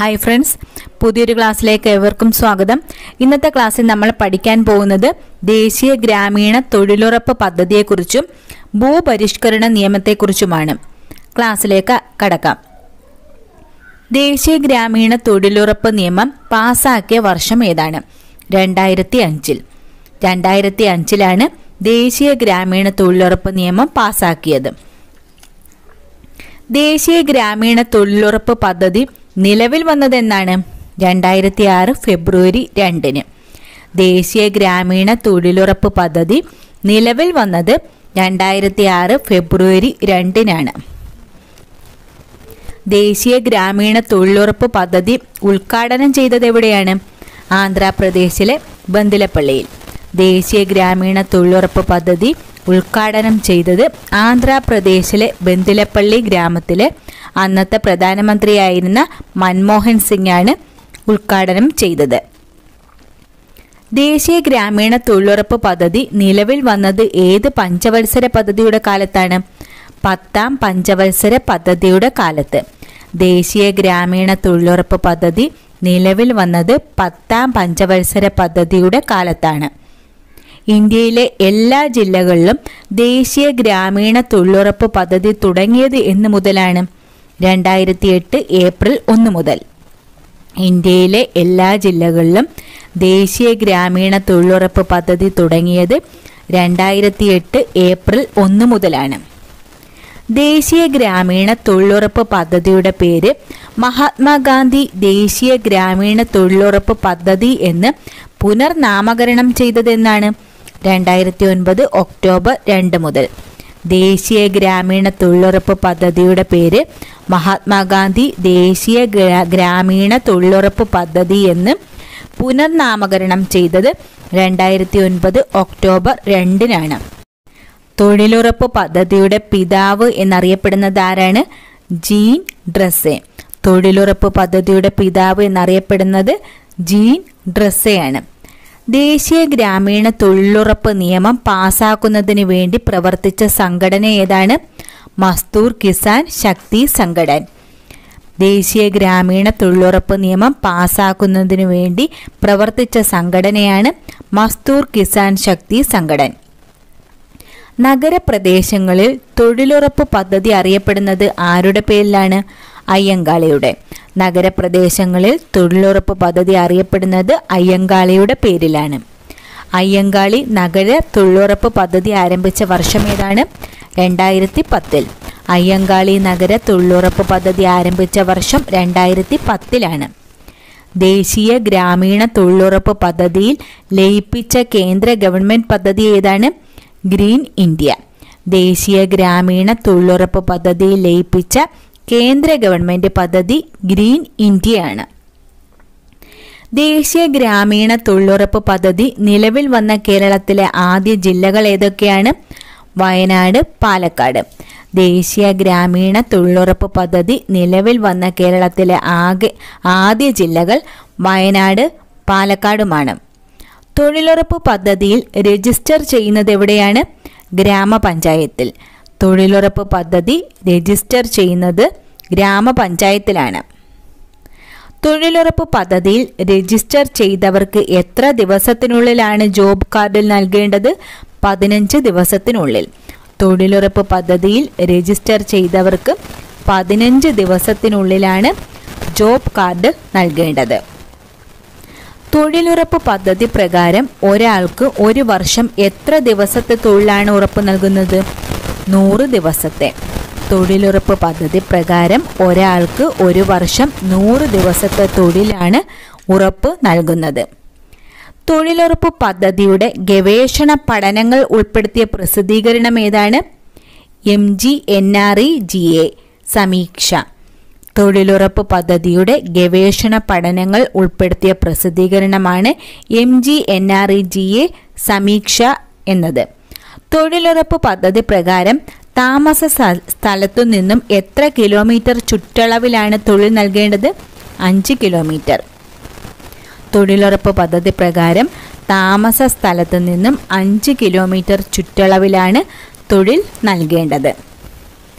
hi friends പുതിയൊരു ക്ലാസ്സിലേക്ക് ഏവർക്കും സ്വാഗതം ഇന്നത്തെ ക്ലാസ്സിൽ നമ്മൾ പഠിക്കാൻ പോകുന്നത് ദേശീയ ഗ്രാമീണ തൊഴിലുറപ്പ് പദ്ധതിയെക്കുറിച്ചും ഭൂപരിഷ്കരണ നിയമത്തെക്കുറിച്ചുമാണ് ക്ലാസ്സിലേക്ക് കടക്കാം ദേശീയ ഗ്രാമീണ തൊഴിലുറപ്പ് നിയമം പാസാക്കിയ വർഷം ഏതാണ് രണ്ടായിരത്തി അഞ്ചിൽ രണ്ടായിരത്തി അഞ്ചിലാണ് ദേശീയ ഗ്രാമീണ തൊഴിലുറപ്പ് നിയമം പാസാക്കിയത് ദേശീയ ഗ്രാമീണ തൊഴിലുറപ്പ് പദ്ധതി നിലവിൽ വന്നതെന്നാണ് രണ്ടായിരത്തി ആറ് ഫെബ്രുവരി രണ്ടിന് ദേശീയ ഗ്രാമീണ തൊഴിലുറപ്പ് പദ്ധതി നിലവിൽ വന്നത് രണ്ടായിരത്തി ആറ് ഫെബ്രുവരി രണ്ടിനാണ് ദേശീയ ഗ്രാമീണ തൊഴിലുറപ്പ് പദ്ധതി ഉദ്ഘാടനം ചെയ്തത് എവിടെയാണ് ആന്ധ്രാപ്രദേശിലെ ബന്ദിലപ്പള്ളിയിൽ ദേശീയ ഗ്രാമീണ തൊഴിലുറപ്പ് പദ്ധതി ഉദ്ഘാടനം ചെയ്തത് ആന്ധ്രാപ്രദേശിലെ ബന്ദിലപ്പള്ളി ഗ്രാമത്തിലെ അന്നത്തെ പ്രധാനമന്ത്രിയായിരുന്ന മൻമോഹൻ സിംഗ് ആണ് ഉദ്ഘാടനം ചെയ്തത് ദേശീയ ഗ്രാമീണ തൊഴിലുറപ്പ് പദ്ധതി നിലവിൽ വന്നത് ഏത് പഞ്ചവത്സര പദ്ധതിയുടെ കാലത്താണ് പത്താം പഞ്ചവത്സര പദ്ധതിയുടെ കാലത്ത് ദേശീയ ഗ്രാമീണ തൊഴിലുറപ്പ് പദ്ധതി നിലവിൽ വന്നത് പത്താം പഞ്ചവത്സര പദ്ധതിയുടെ കാലത്താണ് ഇന്ത്യയിലെ എല്ലാ ജില്ലകളിലും ദേശീയ ഗ്രാമീണ തൊഴിലുറപ്പ് പദ്ധതി തുടങ്ങിയത് എന്ന് മുതലാണ് രണ്ടായിരത്തി എട്ട് ഏപ്രിൽ ഒന്ന് മുതൽ ഇന്ത്യയിലെ എല്ലാ ജില്ലകളിലും ദേശീയ ഗ്രാമീണ തൊഴിലുറപ്പ് പദ്ധതി തുടങ്ങിയത് രണ്ടായിരത്തി എട്ട് ഏപ്രിൽ ഒന്ന് മുതലാണ് ദേശീയ ഗ്രാമീണ തൊഴിലുറപ്പ് പദ്ധതിയുടെ പേര് മഹാത്മാഗാന്ധി ദേശീയ ഗ്രാമീണ തൊഴിലുറപ്പ് പദ്ധതി എന്ന് പുനർനാമകരണം ചെയ്തതെന്നാണ് രണ്ടായിരത്തി ഒൻപത് ഒക്ടോബർ രണ്ട് മുതൽ ദേശീയ ഗ്രാമീണ തൊഴിലുറപ്പ് പദ്ധതിയുടെ പേര് മഹാത്മാഗാന്ധി ദേശീയ ഗ്രാ- ഗ്രാമീണ തൊഴിലുറപ്പ് പദ്ധതി എന്ന് പുനർനാമകരണം ചെയ്തത് രണ്ടായിരത്തി ഒൻപത് ഒക്ടോബർ രണ്ടിനാണ് തൊഴിലുറപ്പ് പദ്ധതിയുടെ പിതാവ് എന്നറിയപ്പെടുന്നത് ആരാണ് ജീൻ ഡ്രസ്സെ തൊഴിലുറപ്പ് പദ്ധതിയുടെ പിതാവ് എന്നറിയപ്പെടുന്നത് ജീൻ ഡ്രസ്സെയാണ് ദേശീയ ഗ്രാമീണ തൊഴിലുറപ്പ് നിയമം പാസാക്കുന്നതിന് വേണ്ടി പ്രവർത്തിച്ച സംഘടന ഏതാണ് മസ്തൂർ കിസാൻ ശക്തി സംഘടൻ ദേശീയ ഗ്രാമീണ തൊഴിലുറപ്പ് നിയമം പാസാക്കുന്നതിനു വേണ്ടി പ്രവർത്തിച്ച സംഘടനയാണ് മസ്തൂർ കിസാൻ ശക്തി സംഘടൻ നഗരപ്രദേശങ്ങളിൽ തൊഴിലുറപ്പ് പദ്ധതി അറിയപ്പെടുന്നത് ആരുടെ പേരിലാണ് അയ്യങ്കാളിയുടെ നഗരപ്രദേശങ്ങളിൽ തൊഴിലുറപ്പ് പദ്ധതി അറിയപ്പെടുന്നത് അയ്യങ്കാളിയുടെ പേരിലാണ് അയ്യങ്കാളി നഗര തൊഴിലുറപ്പ് പദ്ധതി ആരംഭിച്ച വർഷം ഏതാണ് രണ്ടായിരത്തി പത്തിൽ അയ്യങ്കാളി നഗര തൊഴിലുറപ്പ് പദ്ധതി ആരംഭിച്ച വർഷം രണ്ടായിരത്തി പത്തിലാണ് ദേശീയ ഗ്രാമീണ തൊഴിലുറപ്പ് പദ്ധതിയിൽ ലയിപ്പിച്ച കേന്ദ്ര ഗവൺമെന്റ് പദ്ധതി ഏതാണ് ഗ്രീൻ ഇന്ത്യ ദേശീയ ഗ്രാമീണ തൊഴിലുറപ്പ് പദ്ധതിയിൽ ലയിപ്പിച്ച കേന്ദ്ര ഗവൺമെന്റ് പദ്ധതി ഗ്രീൻ ഇന്ത്യയാണ് ദേശീയ ഗ്രാമീണ തൊഴിലുറപ്പ് പദ്ധതി നിലവിൽ വന്ന കേരളത്തിലെ ആദ്യ ജില്ലകൾ ഏതൊക്കെയാണ് വയനാട് പാലക്കാട് ദേശീയ ഗ്രാമീണ തൊഴിലുറപ്പ് പദ്ധതി നിലവിൽ വന്ന കേരളത്തിലെ ആകെ ആദ്യ ജില്ലകൾ വയനാട് പാലക്കാടുമാണ് തൊഴിലുറപ്പ് പദ്ധതിയിൽ രജിസ്റ്റർ ചെയ്യുന്നത് എവിടെയാണ് ഗ്രാമപഞ്ചായത്തിൽ തൊഴിലുറപ്പ് പദ്ധതി രജിസ്റ്റർ ചെയ്യുന്നത് ഗ്രാമപഞ്ചായത്തിലാണ് തൊഴിലുറപ്പ് പദ്ധതിയിൽ രജിസ്റ്റർ ചെയ്തവർക്ക് എത്ര ദിവസത്തിനുള്ളിലാണ് ജോബ് കാർഡ് നൽകേണ്ടത് പതിനഞ്ച് ദിവസത്തിനുള്ളിൽ തൊഴിലുറപ്പ് പദ്ധതിയിൽ രജിസ്റ്റർ ചെയ്തവർക്ക് പതിനഞ്ച് ദിവസത്തിനുള്ളിലാണ് ജോബ് കാർഡ് നൽകേണ്ടത് തൊഴിലുറപ്പ് പദ്ധതി പ്രകാരം ഒരാൾക്ക് ഒരു വർഷം എത്ര ദിവസത്തെ തൊഴിലാണ് ഉറപ്പ് നൽകുന്നത് നൂറ് ദിവസത്തെ തൊഴിലുറപ്പ് പദ്ധതി പ്രകാരം ഒരാൾക്ക് ഒരു വർഷം നൂറ് ദിവസത്തെ തൊഴിലാണ് ഉറപ്പ് നൽകുന്നത് തൊഴിലുറപ്പ് പദ്ധതിയുടെ ഗവേഷണ പഠനങ്ങൾ ഉൾപ്പെടുത്തിയ പ്രസിദ്ധീകരണം ഏതാണ് M G N R E G A Sameeksha തൊഴിലുറപ്പ് പദ്ധതിയുടെ ഗവേഷണ പഠനങ്ങൾ ഉൾപ്പെടുത്തിയ പ്രസിദ്ധീകരണമാണ് M G N R E G A Sameeksha എന്നത് തൊഴിലുറപ്പ് പദ്ധതി പ്രകാരം താമസ സ്ഥ- സ്ഥലത്തു നിന്നും എത്ര കിലോമീറ്റർ ചുറ്റളവിലാണ് തൊഴിൽ നൽകേണ്ടത് അഞ്ച് കിലോമീറ്റർ തൊഴിലുറപ്പ് പദ്ധതി പ്രകാരം താമസ സ്ഥലത്തു നിന്നും അഞ്ച് കിലോമീറ്റർ ചുറ്റളവിലാണ് തൊഴിൽ നൽകേണ്ടത്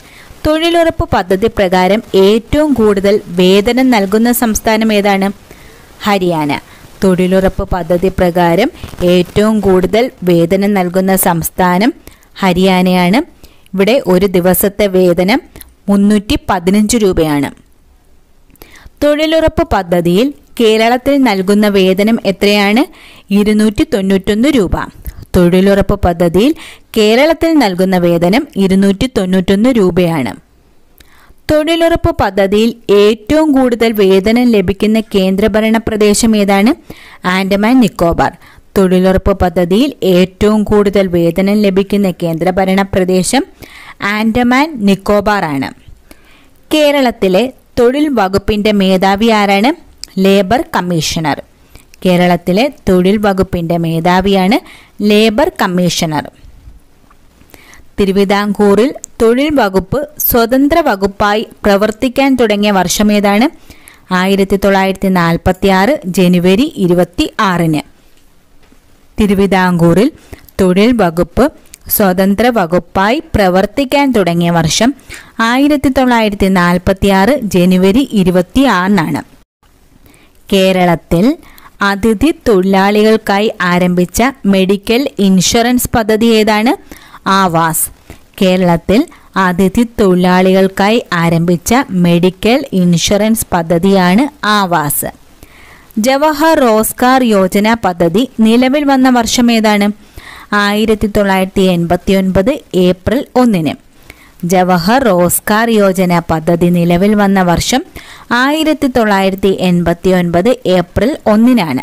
തൊഴിലുറപ്പ് പദ്ധതി പ്രകാരം ഏറ്റവും കൂടുതൽ വേതനം നൽകുന്ന സംസ്ഥാനം ഏതാണ് ഹരിയാന തൊഴിലുറപ്പ് പദ്ധതി പ്രകാരം ഏറ്റവും കൂടുതൽ വേതനം നൽകുന്ന സംസ്ഥാനം ഹരിയാനയാണ് ഇവിടെ ഒരു ദിവസത്തെ വേതനം മുന്നൂറ്റി പതിനഞ്ച് രൂപയാണ് തൊഴിലുറപ്പ് പദ്ധതിയിൽ കേരളത്തിൽ നൽകുന്ന വേതനം എത്രയാണ് ഇരുന്നൂറ്റി തൊണ്ണൂറ്റൊന്ന് രൂപ തൊഴിലുറപ്പ് പദ്ധതിയിൽ കേരളത്തിൽ നൽകുന്ന വേതനം ഇരുന്നൂറ്റി തൊണ്ണൂറ്റൊന്ന് രൂപയാണ് തൊഴിലുറപ്പ് പദ്ധതിയിൽ ഏറ്റവും കൂടുതൽ വേതനം ലഭിക്കുന്ന കേന്ദ്രഭരണ പ്രദേശം ഏതാണ് ആൻഡമാൻ നിക്കോബാർ തൊഴിലുറപ്പ് പദ്ധതിയിൽ ഏറ്റവും കൂടുതൽ വേതനം ലഭിക്കുന്ന കേന്ദ്രഭരണ പ്രദേശം ആൻഡമാൻ നിക്കോബാർ ആണ് കേരളത്തിലെ തൊഴിൽ വകുപ്പിന്റെ മേധാവി ആരാണ് ലേബർ കമ്മീഷണർ കേരളത്തിലെ തൊഴിൽ വകുപ്പിന്റെ മേധാവിയാണ് ലേബർ കമ്മീഷണർ തിരുവിതാംകൂറിൽ തൊഴിൽ വകുപ്പ് സ്വതന്ത്ര വകുപ്പായി പ്രവർത്തിക്കാൻ തുടങ്ങിയ വർഷമേതാണ് ആയിരത്തി തൊള്ളായിരത്തി നാൽപ്പത്തി ആറ് ജനുവരി ഇരുപത്തി ആറിന് തിരുവിതാംകൂറിൽ തൊഴിൽ വകുപ്പ് സ്വതന്ത്ര വകുപ്പായി പ്രവർത്തിക്കാൻ തുടങ്ങിയ വർഷം ആയിരത്തി തൊള്ളായിരത്തി നാൽപ്പത്തി ആറ് ജനുവരി ഇരുപത്തി ആറിനാണ് കേരളത്തിൽ അതിഥി തൊഴിലാളികൾക്കായി ആരംഭിച്ച മെഡിക്കൽ ഇൻഷുറൻസ് പദ്ധതി ഏതാണ് ആവാസ് കേരളത്തിൽ അതിഥി തൊഴിലാളികൾക്കായി ആരംഭിച്ച മെഡിക്കൽ ഇൻഷുറൻസ് പദ്ധതിയാണ് ആവാസ് ജവഹർ റോസ്ഗാർ യോജന പദ്ധതി നിലവിൽ വന്ന വർഷം ഏതാണ് ആയിരത്തി തൊള്ളായിരത്തി എൺപത്തി ഒൻപത് ഏപ്രിൽ ഒന്നിന് ജവഹർ റോസ്ഗാർ യോജന പദ്ധതി നിലവിൽ വന്ന വർഷം ആയിരത്തി തൊള്ളായിരത്തി എൺപത്തി ഒൻപത് ഏപ്രിൽ ഒന്നിനാണ്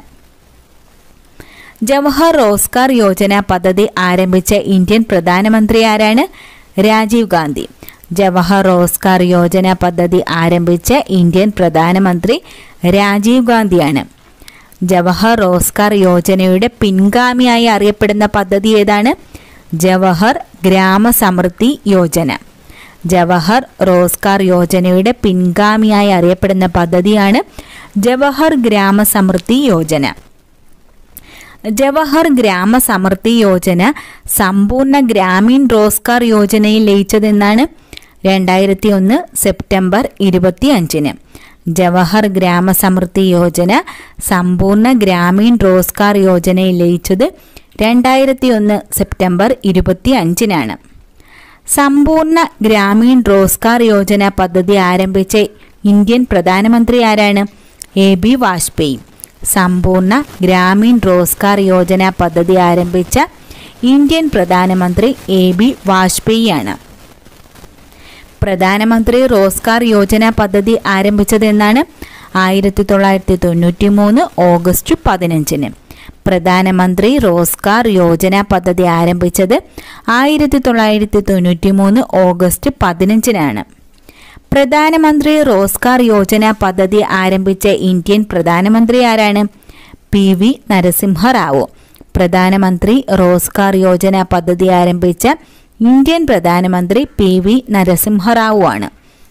ജവഹർ റോസ്ഗാർ യോജന പദ്ധതി ആരംഭിച്ച ഇന്ത്യൻ പ്രധാനമന്ത്രി ആരാണ് രാജീവ് ഗാന്ധി ജവഹർ റോസ്ഗാർ യോജന പദ്ധതി ആരംഭിച്ച ഇന്ത്യൻ പ്രധാനമന്ത്രി രാജീവ് ഗാന്ധിയാണ് ജവഹർ റോസ്ഗാർ യോജനയുടെ പിൻഗാമിയായി അറിയപ്പെടുന്ന പദ്ധതി ഏതാണ് ജവഹർ ഗ്രാമ സമൃദ്ധി യോജന ജവഹർ റോസ്ഗാർ യോജനയുടെ പിൻഗാമിയായി അറിയപ്പെടുന്ന പദ്ധതിയാണ് ജവഹർ ഗ്രാമ സമൃദ്ധി യോജന ജവഹർ ഗ്രാമ സമൃദ്ധി യോജന സമ്പൂർണ്ണ ഗ്രാമീൺ റോസ്ഗാർ യോജനയിൽ ലയിച്ചതെന്നാണ് രണ്ടായിരത്തി ഒന്ന് സെപ്റ്റംബർ ഇരുപത്തി അഞ്ചിന് ജവഹർ ഗ്രാമ സമൃദ്ധി യോജന സമ്പൂർണ്ണ ഗ്രാമീൺ റോസ്ഗാർ യോജനയിൽ ലയിച്ചത് രണ്ടായിരത്തി ഒന്ന് സെപ്റ്റംബർ ഇരുപത്തി അഞ്ചിനാണ് സമ്പൂർണ്ണ ഗ്രാമീൺ റോസ്ഗാർ യോജന പദ്ധതി ആരംഭിച്ച ഇന്ത്യൻ പ്രധാനമന്ത്രി ആരാണ് എ ബി വാജ്പേയി സമ്പൂർണ്ണ ഗ്രാമീൺ റോസ്ഗാർ യോജന പദ്ധതി ആരംഭിച്ച ഇന്ത്യൻ പ്രധാനമന്ത്രി എ ബി വാജ്പേയിയാണ് പ്രധാനമന്ത്രി റോസ്ഗാർ യോജന പദ്ധതി ആരംഭിച്ചതെന്നാണ് ആയിരത്തി തൊള്ളായിരത്തി തൊണ്ണൂറ്റി മൂന്ന് ഓഗസ്റ്റ് പതിനഞ്ചിന് പ്രധാനമന്ത്രി റോസ്ഗാർ യോജന പദ്ധതി ആരംഭിച്ചത് ആയിരത്തി തൊള്ളായിരത്തി തൊണ്ണൂറ്റി മൂന്ന് ഓഗസ്റ്റ് പതിനഞ്ചിനാണ് പ്രധാനമന്ത്രി റോസ്ഗാർ യോജന പദ്ധതി ആരംഭിച്ച ഇന്ത്യൻ പ്രധാനമന്ത്രി ആരാണ് പി വി നരസിംഹറാവു പ്രധാനമന്ത്രി റോസ്ഗാർ യോജന പദ്ധതി ആരംഭിച്ച ഇന്ത്യൻ പ്രധാനമന്ത്രി പി വി നരസിംഹറാവു ആണ്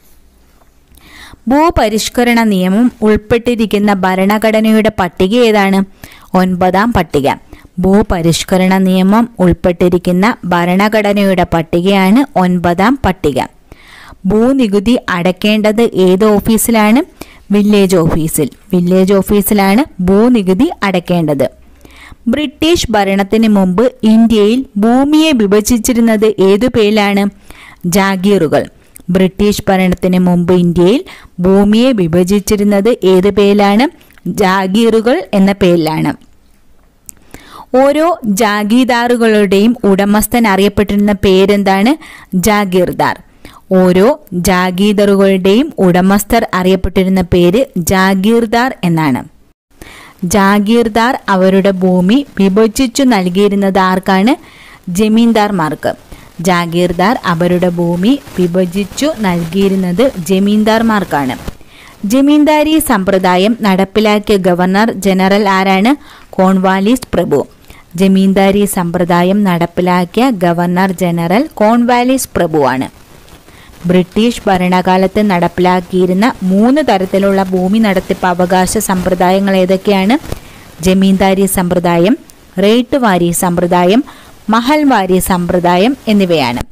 ഭൂപരിഷ്കരണ നിയമം ഉൾപ്പെട്ടിരിക്കുന്ന ഭരണഘടനയുടെ പട്ടിക ഏതാണ് ഒൻപതാം പട്ടിക ഭൂപരിഷ്കരണ നിയമം ഉൾപ്പെട്ടിരിക്കുന്ന ഭരണഘടനയുടെ പട്ടികയാണ് ഒൻപതാം പട്ടിക ഭൂനികുതി അടയ്ക്കേണ്ടത് ഏത് ഓഫീസിലാണ് വില്ലേജ് ഓഫീസിൽ വില്ലേജ് ഓഫീസിലാണ് ഭൂനികുതി അടയ്ക്കേണ്ടത് ബ്രിട്ടീഷ് ഭരണത്തിന് മുമ്പ് ഇന്ത്യയിൽ ഭൂമിയെ വിഭജിച്ചിരുന്നത് ഏതു പേരിലാണ് ജാഗീറുകൾ ബ്രിട്ടീഷ് ഭരണത്തിന് മുമ്പ് ഇന്ത്യയിൽ ഭൂമിയെ വിഭജിച്ചിരുന്നത് ഏത് പേരിലാണ് ജാഗീറുകൾ എന്ന പേരിലാണ് ഓരോ ജാഗീദാറുകളുടെയും ഉടമസ്ഥൻ അറിയപ്പെട്ടിരുന്ന പേരെന്താണ് ജാഗീർദാർ ഓരോ ജാഗീദറുകളുടെയും ഉടമസ്ഥർ അറിയപ്പെട്ടിരുന്ന പേര് ജാഗീർദാർ എന്നാണ് ജാഗീർദാർ അവരുടെ ഭൂമി വിഭജിച്ചു നൽകിയിരുന്നത് ആർക്കാണ് ജമീന്ദാർമാർക്ക് ജാഗീർദാർ അവരുടെ ഭൂമി വിഭജിച്ചു നൽകിയിരുന്നത് ജമീന്ദാർമാർക്കാണ് ജമീന്ദാരി സമ്പ്രദായം നടപ്പിലാക്കിയ ഗവർണർ ജനറൽ ആരാണ് കോൺവാലിസ് പ്രഭു ജമീന്ദാരി സമ്പ്രദായം നടപ്പിലാക്കിയ ഗവർണർ ജനറൽ കോൺവാലിസ് പ്രഭുവാണ് ബ്രിട്ടീഷ് ഭരണകാലത്ത് നടപ്പിലാക്കിയിരുന്ന മൂന്ന് തരത്തിലുള്ള ഭൂമി നടത്തിപ്പ് അവകാശ സമ്പ്രദായങ്ങൾ ഏതൊക്കെയാണ് ജമീന്ദാരി സമ്പ്രദായം റേറ്റ് വാരി സമ്പ്രദായം മഹൽവാരി സമ്പ്രദായം എന്നിവയാണ്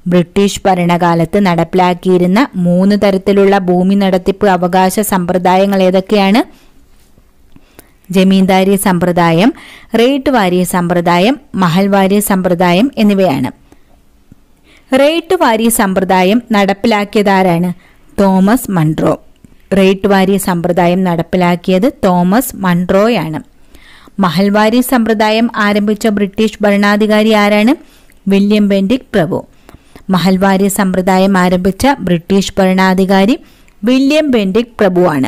ബ്രിട്ടീഷ് ഭരണകാലത്ത് നടപ്പിലാക്കിയിരുന്ന മൂന്ന് തരത്തിലുള്ള ഭൂമി നടത്തിപ്പ് അവകാശ സമ്പ്രദായങ്ങൾ ഏതൊക്കെയാണ് ജമീന്ദാരി സമ്പ്രദായം റേറ്റ് വാരിയ സമ്പ്രദായം മഹൽവാരി സമ്പ്രദായം എന്നിവയാണ് റേറ്റ് വാരിയ സമ്പ്രദായം നടപ്പിലാക്കിയതാരാണ് തോമസ് മൺട്രോ റേറ്റ് വാരിയ സമ്പ്രദായം നടപ്പിലാക്കിയത് തോമസ് മൺട്രോയാണ് മഹൽവാരി സമ്പ്രദായം ആരംഭിച്ച ബ്രിട്ടീഷ് ഭരണാധികാരി ആരാണ് വില്യം ബെൻഡിക് പ്രഭു മഹൽവാരി സമ്പ്രദായം ആരംഭിച്ച ബ്രിട്ടീഷ് ഭരണാധികാരി വില്യം ബെൻഡിക് പ്രഭുവാണ്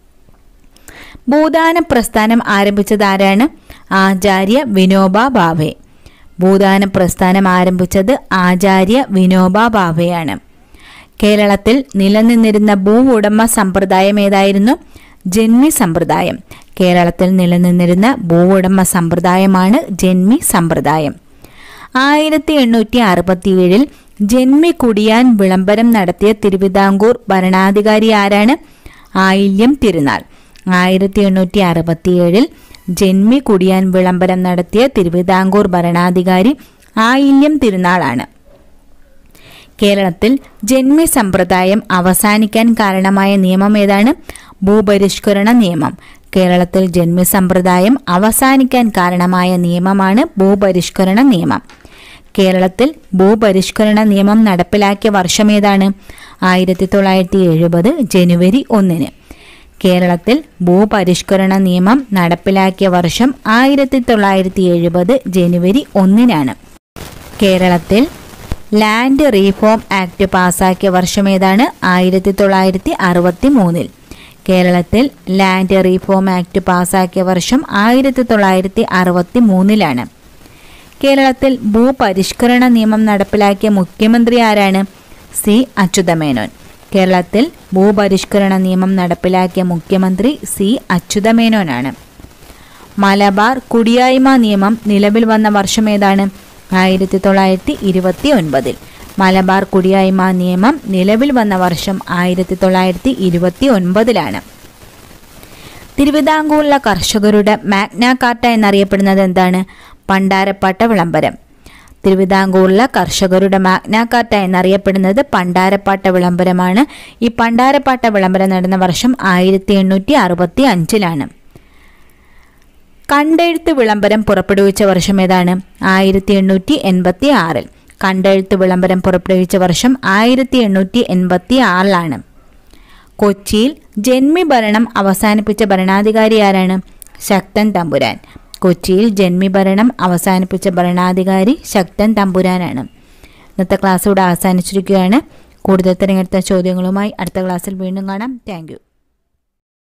ഭൂദാന പ്രസ്ഥാനം ആരംഭിച്ചത് ആരാണ് ആചാര്യ വിനോബ ഭാവെ ഭൂദാന പ്രസ്ഥാനം ആരംഭിച്ചത് ആചാര്യ വിനോബ ഭാവെയാണ് കേരളത്തിൽ നിലനിന്നിരുന്ന ഭൂ ഉടമ സമ്പ്രദായം ഏതായിരുന്നു ജന്മി സമ്പ്രദായം കേരളത്തിൽ നിലനിന്നിരുന്ന ഭൂ ഉടമ സമ്പ്രദായമാണ് ജന്മി സമ്പ്രദായം ആയിരത്തി എണ്ണൂറ്റി അറുപത്തിയേഴിൽ ജന്മി കുടിയാൻ വിളംബരം നടത്തിയ തിരുവിതാംകൂർ ഭരണാധികാരി ആരാണ് ആയില്യം തിരുനാൾ ആയിരത്തി എണ്ണൂറ്റി അറുപത്തിയേഴിൽ ജന്മി കുടിയാൻ വിളംബരം നടത്തിയ തിരുവിതാംകൂർ ഭരണാധികാരി ആയില്യം തിരുനാളാണ് കേരളത്തിൽ ജന്മി സമ്പ്രദായം അവസാനിക്കാൻ കാരണമായ നിയമം ഏതാണ് ഭൂപരിഷ്കരണ നിയമം കേരളത്തിൽ ജന്മി സമ്പ്രദായം അവസാനിക്കാൻ കാരണമായ നിയമമാണ് ഭൂപരിഷ്കരണ നിയമം കേരളത്തിൽ ഭൂപരിഷ്കരണ നിയമം നടപ്പിലാക്കിയ വർഷം ഏതാണ് ആയിരത്തി തൊള്ളായിരത്തി എഴുപത് ജനുവരി ഒന്നിന് കേരളത്തിൽ ഭൂപരിഷ്കരണ നിയമം നടപ്പിലാക്കിയ വർഷം ആയിരത്തി തൊള്ളായിരത്തി എഴുപത് ജനുവരി ഒന്നിനാണ് കേരളത്തിൽ ലാൻഡ് റീഫോം ആക്ട് പാസാക്കിയ വർഷം ഏതാണ് ആയിരത്തി തൊള്ളായിരത്തി അറുപത്തി മൂന്നിൽ കേരളത്തിൽ ലാൻഡ് റീഫോം ആക്ട് പാസാക്കിയ വർഷം ആയിരത്തി തൊള്ളായിരത്തി അറുപത്തി മൂന്നിലാണ് കേരളത്തിൽ ഭൂപരിഷ്കരണ നിയമം നടപ്പിലാക്കിയ മുഖ്യമന്ത്രി ആരാണ് സി അച്യുതമേനോൻ കേരളത്തിൽ ഭൂപരിഷ്കരണ നിയമം നടപ്പിലാക്കിയ മുഖ്യമന്ത്രി സി അച്യുതമേനോനാണ് മലബാർ കുടിയായ്മ നിയമം നിലവിൽ വന്ന വർഷം ഏതാണ് ആയിരത്തി തൊള്ളായിരത്തി ഇരുപത്തി ഒൻപതിൽ മലബാർ കുടിയായ്മ നിയമം നിലവിൽ വന്ന വർഷം ആയിരത്തി തൊള്ളായിരത്തി ഇരുപത്തി ഒൻപതിലാണ് തിരുവിതാംകൂറിലെ കർഷകരുടെ മാഗ്ന കാർട്ട എന്നറിയപ്പെടുന്നത് എന്താണ് പണ്ടാരപ്പാട്ട വിളംബരം തിരുവിതാംകൂറിലെ കർഷകരുടെ മാഗ്ന കാർട്ട എന്നറിയപ്പെടുന്നത് പണ്ടാരപ്പാട്ട വിളംബരമാണ് ഈ പണ്ടാരപ്പാട്ട വിളംബരം നടന്ന വർഷം ആയിരത്തി എണ്ണൂറ്റി അറുപത്തി അഞ്ചിലാണ് കണ്ടെഴുത്ത് വിളംബരം പുറപ്പെടുവിച്ച വർഷം ഏതാണ് ആയിരത്തി എണ്ണൂറ്റി എൺപത്തി ആറിൽ കണ്ടെഴുത്ത് വിളംബരം പുറപ്പെടുവിച്ച വർഷം ആയിരത്തി എണ്ണൂറ്റി എൺപത്തി ആറിലാണ് കൊച്ചിയിൽ ജന്മി ഭരണം അവസാനിപ്പിച്ച ഭരണാധികാരി ആരാണ് ശക്തൻ തമ്പുരാൻ കൊച്ചിയിൽ ജന്മി ഭരണം അവസാനിപ്പിച്ച ഭരണാധികാരി ശക്തൻ തമ്പുരാനാണ് ഇന്നത്തെ ക്ലാസ് ഇവിടെ അവസാനിച്ചിരിക്കുകയാണ് കൂടുതൽ തിരഞ്ഞെടുത്ത ചോദ്യങ്ങളുമായി അടുത്ത ക്ലാസ്സിൽ വീണ്ടും കാണാം താങ്ക്